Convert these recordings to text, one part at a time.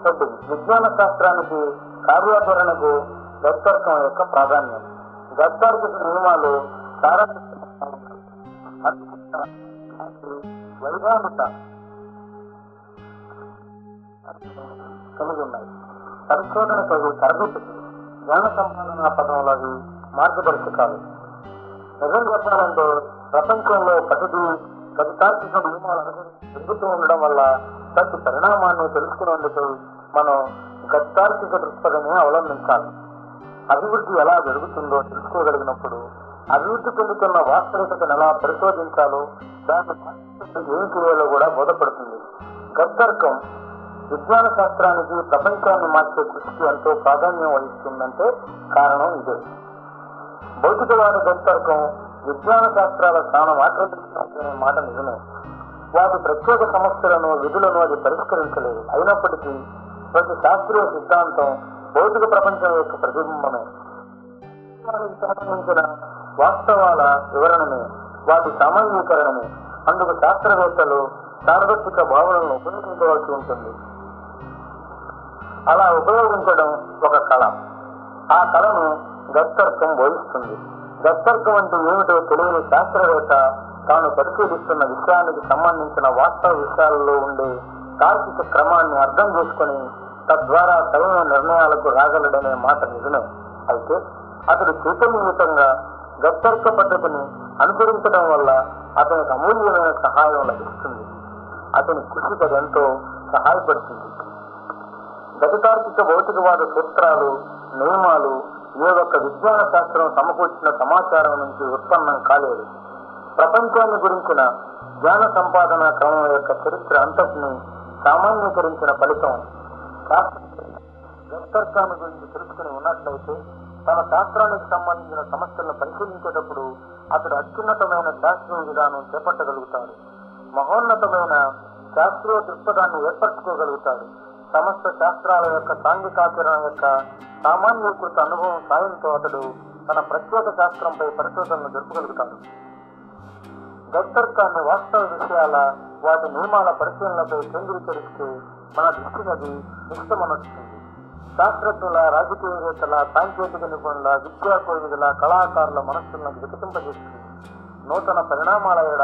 ఒకటి విజ్ఞాన శాస్త్రానికి కార్యాచరణకు గత్తర్కం యొక్క ప్రాధాన్యం గత్తార్కిక నియమాలు వైధానిక కలిగి ఉన్నాయి పరిశోధనకు తరగతులు జ్ఞాన సంపాదన పదంలో అవి మార్గదర్శకాలు నిజం చెప్పాలంటే ప్రపంచంలో ప్రతిదీ ప్రతి తార్కిక నియమాలు అనుసరించి పెరుగుతూ ఉండడం వల్ల ప్రతి పరిణామాన్ని తెలుసుకునేందుకు మనం గత్తార్కిక దృక్పథమే అవలంబించాలి అభివృద్ధి ఎలా జరుగుతుందో తెలుసుకోగలిగినప్పుడు అభివృద్ధి చెందుతున్న వాస్తవికతను ఎలా పరిశోధించాలో దాన్ని పాటించడానికి ఏం చేయాలో కూడా బోధపడుతుంది గద్దర్కం విజ్ఞాన శాస్త్రానికి ప్రపంచాన్ని మార్చే కృషికి ఎంతో ప్రాధాన్యం వహిస్తుందంటే కారణం ఇదే భౌతికవాద గద్దర్కం విజ్ఞాన శాస్త్రాల స్థానం ఆక్రమిస్తున్న మాట నిజమే వాటి ప్రత్యేక సమస్యలను విధులను అది పరిష్కరించలేదు అయినప్పటికీ ప్రతి శాస్త్రీయ సిద్ధాంతం భౌతిక ప్రపంచం యొక్క ప్రతిబింబమే వారికి సంబంధించిన వాస్తవాల వివరణమే వాటి సామాన్యీకరణమే అందుకు శాస్త్రవేత్తలు సార్వత్రిక భావనలను ఉపయోగించవలసి ఉంటుంది అలా ఉపయోగించడం ఒక కళ ఆ కళను గత్తర్కం బోధిస్తుంది గత్తర్కం అంటే ఏమిటో తెలియని శాస్త్రవేత్త తాను పరిశీలిస్తున్న విషయానికి సంబంధించిన వాస్తవ విషయాలలో ఉండే తార్కిక క్రమాన్ని అర్థం చేసుకుని తద్వారా సరైన నిర్ణయాలకు రాగలడనే మాట నిజమే అయితే అతడు చైతన్యయుతంగా గత్తర్క పద్ధతిని అనుసరించడం వల్ల అతనికి అమూల్యమైన సహాయం లభిస్తుంది అతని కృషికి అది ఎంతో సహాయపడుతుంది గతితార్కిక భౌతికవాద సూత్రాలు నియమాలు ఏ ఒక్క విజ్ఞాన శాస్త్రం సమకూర్చిన సమాచారం నుంచి ఉత్పన్నం కాలేదు ప్రపంచాన్ని గురించిన జ్ఞాన సంపాదన క్రమం యొక్క చరిత్ర అంతటిని సామాన్యీకరించిన ఫలితం గత్తర్కాన్ని గురించి తెలుసుకుని ఉన్నట్లయితే తన శాస్త్రానికి సంబంధించిన సమస్యలను పరిశీలించేటప్పుడు అతడు అత్యున్నతమైన శాస్త్రీయ విధానం చేపట్టగలుగుతాడు మహోన్నతమైన శాస్త్రీయ దృక్పథాన్ని ఏర్పరచుకోగలుగుతాడు సమస్త శాస్త్రాల యొక్క సాంఘికాచరణ యొక్క సామాన్యీకృత అనుభవం సాయంతో అతడు తన ప్రత్యేక శాస్త్రంపై పరిశోధనలు జరుపగలుగుతాడు గత్తర్కాన్ని వాస్తవ విషయాల వాటి నియమాల పరిశీలనపై కేంద్రీకరిస్తే మన దృష్టిని అది నిష్టమనొస్తుంది శాస్త్రజ్ఞుల రాజకీయవేత్తల సాంకేతిక నిపుణుల విద్యా కోవిదుల కళాకారుల మనస్సులను వికసింపజేస్తుంది నూతన పరిణామాల ఎడ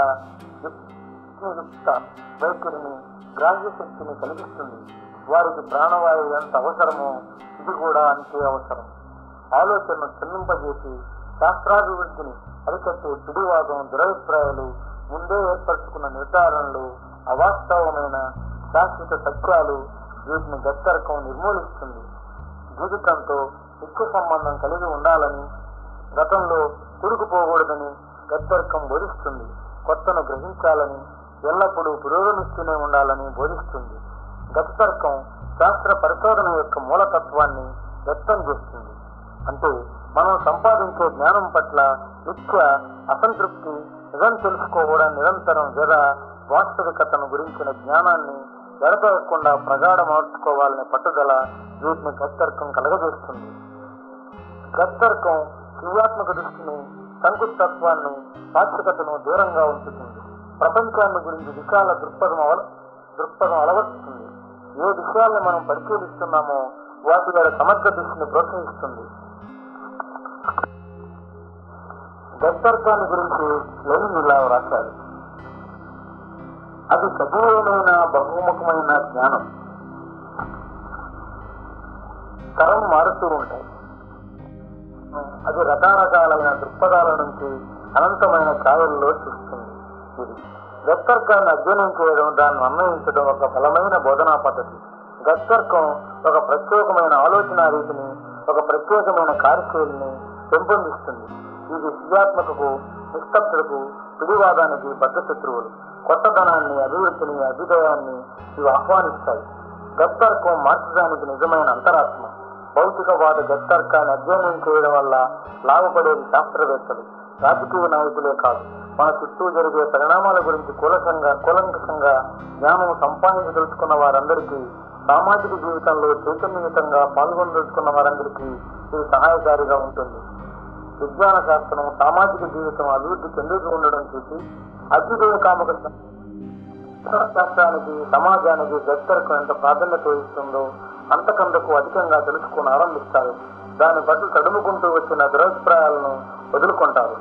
యుక్త వైఖరిని గ్రాహ్య శక్తిని కలిగిస్తుంది వారికి ప్రాణవాయువు ఎంత అవసరమో ఇది కూడా అంతే అవసరం ఆలోచనను చెల్లింపజేసి శాస్త్రాభివృద్ధిని అరికట్టే పిడివాదం దురభిప్రాయాలు ముందే ఏర్పరచుకున్న నిర్ధారణలు అవాస్తవమైన శాశ్వత సత్యాలు వీటిని గత్తరకం నిర్మూలిస్తుంది జీవితంతో ఎక్కువ సంబంధం కలిగి ఉండాలని గతంలో తిరుగుపోకూడదని గత్తర్కం బోధిస్తుంది కొత్తను గ్రహించాలని ఎల్లప్పుడూ పురోగమిస్తూనే ఉండాలని బోధిస్తుంది గతతర్కం శాస్త్ర పరిశోధన యొక్క మూలతత్వాన్ని వ్యక్తం చేస్తుంది అంటే మనం సంపాదించే జ్ఞానం పట్ల నిత్య అసంతృప్తి నిజం తెలుసుకోవడం నిరంతరం జర వాస్తవికతను గురించిన జ్ఞానాన్ని జరపకుండా ప్రగాఢ మార్చుకోవాలనే పట్టుదల వీటిని గత్తర్కం కలగజేస్తుంది గత్తర్కం క్రియాత్మక దృష్టిని సంకుస్తత్వాన్ని పాక్షికతను దూరంగా ఉంచుతుంది ప్రపంచాన్ని గురించి విశాల దృక్పథం అవల దృక్పథం అలవరుస్తుంది ఏ విషయాల్ని మనం పరిశీలిస్తున్నామో వాటి మీద సమగ్ర దృష్టిని ప్రోత్సహిస్తుంది గత్తర్కాన్ని గురించి లెనిన్ ఇలా రాశారు అది సజీవమైన బహుముఖమైన జ్ఞానం తరం మారుతూ ఉంటాయి అది రకరకాలైన దృక్పథాల నుంచి అనంతమైన ఛాయల్లో చూస్తుంది ఇది గత్తర్కాన్ని అధ్యయనం చేయడం దాన్ని అన్వయించడం ఒక బలమైన బోధనా పద్ధతి గత్తర్కం ఒక ప్రత్యేకమైన ఆలోచన రీతిని ఒక ప్రత్యేకమైన కార్యశైలిని పెంపొందిస్తుంది ఇది క్రియాత్మకకు నిస్తబ్దతకు పిడివాదానికి బద్ధశత్రువులు కొత్తదనాన్ని అభివృద్ధిని అభ్యుదయాన్ని ఇవి ఆహ్వానిస్తాయి గత్తర్కం మార్చడానికి నిజమైన అంతరాత్మ భౌతికవాద గత్తర్కాన్ని అధ్యయనం చేయడం వల్ల లాభపడేది శాస్త్రవేత్తలు రాజకీయ నాయకులే కాదు మన చుట్టూ జరిగే పరిణామాల గురించి కూలకంగా కూలంకషంగా జ్ఞానం సంపాదించదలుచుకున్న వారందరికీ సామాజిక జీవితంలో చైతన్యయుతంగా పాల్గొనదలుచుకున్న వారందరికీ ఇది సహాయకారిగా ఉంటుంది విజ్ఞాన శాస్త్రం సామాజిక జీవితం అభివృద్ధి చెందుతూ ఉండడం చూసి అభ్యుదయ కామక శాస్త్రానికి సమాజానికి గస్తర్కం ఎంత ప్రాధాన్యత ఇస్తుందో అంతకంతకు అధికంగా తెలుసుకుని ఆరంభిస్తారు దాని పట్ల తడుముకుంటూ వచ్చిన దురభిప్రాయాలను వదులుకుంటారు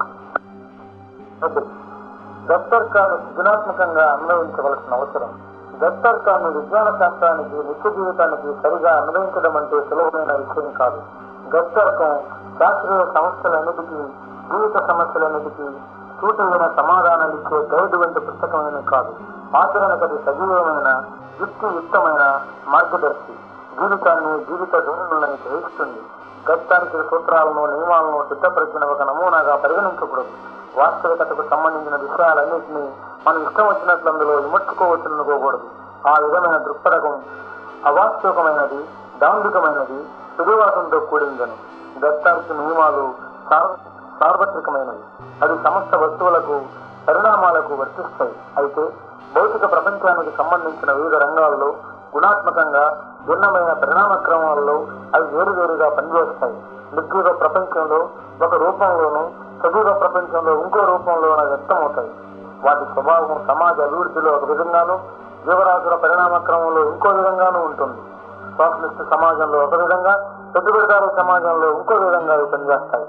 గస్తర్కాన్ని సృజనాత్మకంగా అన్వయించవలసిన అవసరం గస్తర్కాన్ని విజ్ఞాన శాస్త్రానికి నిత్య జీవితానికి సరిగా అన్వయించడం అంటే సులభమైన విషయం కాదు గస్తర్కం శాస్త్రీయ సమస్యలన్నిటికీ జీవిత సమస్యలన్నిటికీ సూటైన సమాధానాలు ఇచ్చే గైడ్ వంటి పుస్తకమైన కాదు ఆచరణకది సజీవమైన యుక్తియుక్తమైన మార్గదర్శి జీవితాన్ని జీవిత ధోరణులను గ్రహిస్తుంది గత్తానికి సూత్రాలను నియమాలను సిద్ధపరిచిన ఒక నమూనాగా పరిగణించకూడదు వాస్తవికతకు సంబంధించిన విషయాలన్నింటినీ మనం ఇష్టం వచ్చినట్లు అందులో విమర్చుకోవచ్చునుకోకూడదు ఆ విధమైన దృక్పథకం అవాస్తవికమైనది దాంభికమైనది సుడివాసంతో కూడిందని దత్తానికి నియమాలు సార్వ సార్వత్రికమైనవి అది సమస్త వస్తువులకు పరిణామాలకు వర్తిస్తాయి అయితే భౌతిక ప్రపంచానికి సంబంధించిన వివిధ రంగాల్లో గుణాత్మకంగా భిన్నమైన పరిణామ క్రమాల్లో అవి వేరువేరుగా పనిచేస్తాయి నిర్జీవ ప్రపంచంలో ఒక రూపంలోనూ సజీవ ప్రపంచంలో ఇంకో రూపంలోనూ వ్యక్తమవుతాయి వాటి స్వభావం సమాజ అభివృద్ధిలో ఒక విధంగానూ జీవరాశుల పరిణామ క్రమంలో ఇంకో విధంగానూ ఉంటుంది సోషలిస్ట్ సమాజంలో ఒక విధంగా పెట్టుబడిదారు సమాజంలో ఇంకో విధంగా అవి పనిచేస్తాయి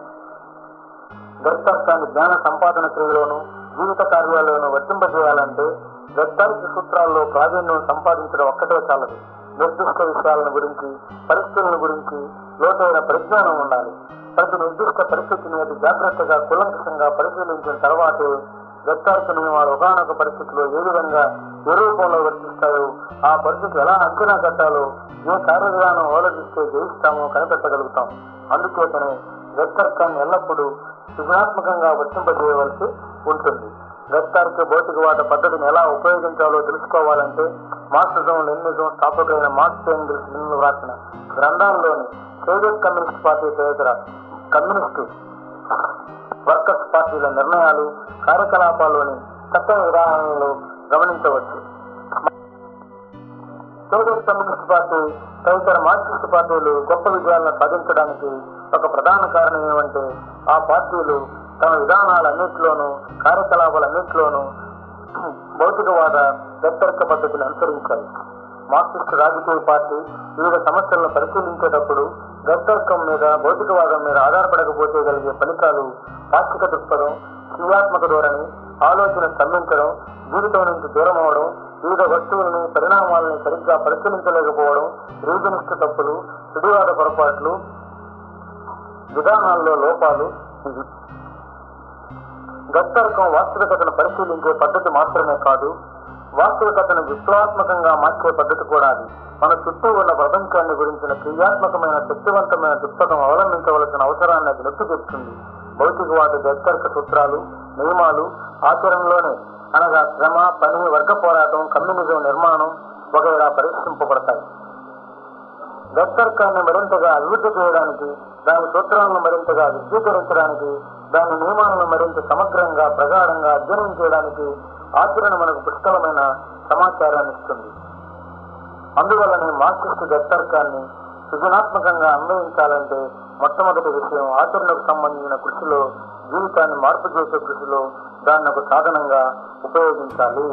దత్తార్థాన్ని జ్ఞాన సంపాదన క్రియలోను జీవిత కార్యాలను వర్తింపజేయాలంటే దత్తార్థ సూత్రాల్లో ప్రావీణ్యం సంపాదించడం ఒక్కటే చాలదు నిర్దిష్ట విషయాలను గురించి పరిస్థితులను గురించి లోతైన పరిజ్ఞానం ఉండాలి ప్రతి నిర్దిష్ట పరిస్థితిని అతి జాగ్రత్తగా కులంకషంగా పరిశీలించిన తర్వాతే దత్తార్థ నియమాలు ఒకనొక పరిస్థితిలో ఏ విధంగా ఏ రూపంలో వర్తిస్తాయో ఆ పరిస్థితి ఎలా అంచనా కట్టాలో ఏ కార్యవిధానం ఆలోచిస్తే జయిస్తామో కనిపెట్టగలుగుతాం అందుచేతనే దత్తార్థాన్ని ఎల్లప్పుడూ సృజనాత్మకంగా వర్తింపజేయవలసి ఉంటుంది దత్తార్థ భౌతికవాద పద్ధతిని ఎలా ఉపయోగించాలో తెలుసుకోవాలంటే మార్క్సిజం లెనినిజం స్థాపకులైన మార్క్స్ ఎంగిల్స్ నిన్ను వ్రాసిన గ్రంథాల్లోని సోవియట్ కమ్యూనిస్ట్ పార్టీ తదితర కమ్యూనిస్టు వర్కర్స్ పార్టీల నిర్ణయాలు కార్యకలాపాల్లోని చక్కని విధానాలను గమనించవచ్చు సోవియట్ కమ్యూనిస్ట్ పార్టీ తదితర మార్క్సిస్ట్ పార్టీలు గొప్ప విజయాలను సాధించడానికి ఒక ప్రధాన కారణం ఏమంటే ఆ పార్టీలు తమ విధానాలన్నింటిలోనూ కార్యకలాపాలన్నింటిలోనూ భౌతికవాద దత్తరిక పద్ధతిని అనుసరించాయి మార్క్సిస్ట్ రాజకీయ పార్టీ వివిధ సమస్యలను పరిశీలించేటప్పుడు దత్తర్కం మీద భౌతికవాదం మీద ఆధారపడకపోతే కలిగే ఫలితాలు పాక్షిక దృక్పథం క్రియాత్మక ధోరణి ఆలోచన స్తంభించడం జీవితం నుంచి దూరం అవడం వివిధ వస్తువులని పరిణామాలని సరిగ్గా పరిశీలించలేకపోవడం రీజనిష్ట తప్పులు సుడివాద పొరపాట్లు విధానాల్లో లోపాలు ఇవి గత్తర్కం వాస్తవికతను పరిశీలించే పద్ధతి మాత్రమే కాదు వాస్తవికతను విప్లవాత్మకంగా మార్చే పద్ధతి కూడా అది మన చుట్టూ ఉన్న ప్రపంచాన్ని గురించిన క్రియాత్మకమైన శక్తివంతమైన దృక్పథం అవలంబించవలసిన అవసరాన్ని అది నొక్కి చెప్తుంది భౌతికవాద గత్తర్క సూత్రాలు నియమాలు ఆచరణలోనే అనగా శ్రమ పని వర్గ పోరాటం కమ్యూనిజం నిర్మాణం వగైరా పరిశ్రమింపబడతాయి దత్తర్కాన్ని మరింతగా అభివృద్ధి చేయడానికి దాని సూత్రాలను మరింతగా విశదీకరించడానికి దాని నియమాలను మరింత సమగ్రంగా ప్రగాఢంగా అధ్యయనం చేయడానికి ఆచరణ మనకు పుష్కలమైన సమాచారాన్ని ఇస్తుంది అందువల్లనే మార్క్సిస్ట్ దత్తర్కాన్ని సృజనాత్మకంగా అన్వయించాలంటే మొట్టమొదటి విషయం ఆచరణకు సంబంధించిన కృషిలో జీవితాన్ని మార్పు చేసే కృషిలో దాన్ని ఒక సాధనంగా ఉపయోగించాలి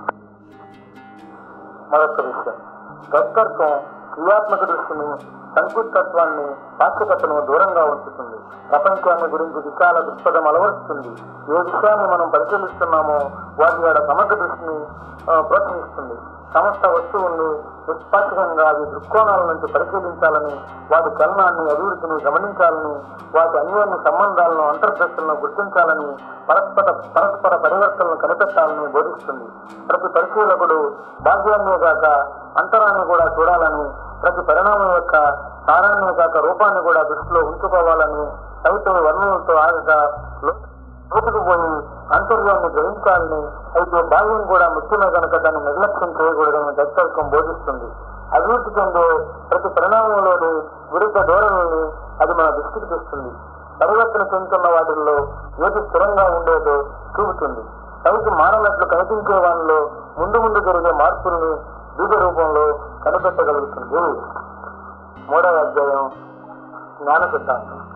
మరొక విషయం దత్తర్కం క్రియాత్మక దృష్టిని సంకుతత్వాన్ని పాక్షికతను దూరంగా ఉంచుతుంది ప్రపంచాన్ని గురించి విశాల దృక్పథం అలవరుస్తుంది ఏ విషయాన్ని మనం పరిశీలిస్తున్నామో వాటి యొక్క సమగ్ర దృష్టిని ఆ, ప్రోత్సహిస్తుంది సమస్త వస్తువుల్ని నిష్పాక్షికంగా అవి దృక్కోణాల నుంచి పరిశీలించాలని వాటి చలనాన్ని అభివృద్ధిని గమనించాలని వాటి అన్యోన్య సంబంధాలను అంతర్దశలను గుర్తించాలని పరస్పర పరస్పర పరివర్తనలు కనిపెట్టాలని బోధిస్తుంది ప్రతి పరిశీలకుడు బాహ్యాన్నే కాక అంతరాన్ని కూడా చూడాలని ప్రతి పరిణామం యొక్క సారాన్నే కాక రూపాన్ని కూడా దృష్టిలో ఉంచుకోవాలని సైతం వర్ణనలతో ఆగక లో- లోతుకు పోయి అంతర్యాన్ని గ్రహించాలని అయితే బాల్యం కూడా ముఖ్యమే కనుక దాన్ని నిర్లక్ష్యం చేయకూడదని దత్తర్కం బోధిస్తుంది అభివృద్ధి చెందే ప్రతి పరిణామంలోని విరుద్ధ ధోరణిని అది మన దృష్టికి తెస్తుంది పరివర్తన చెందుతున్న వాటిల్లో ఏది స్థిరంగా ఉండేదో చూపుతుంది పైకి మారనట్లు కనిపించే వాటిలో ముందు ముందు జరిగే మార్పుల్ని బీజ రూపంలో కనిపెట్టగలుగుతుంది మూడవ అధ్యాయం జ్ఞాన సిద్ధాంతం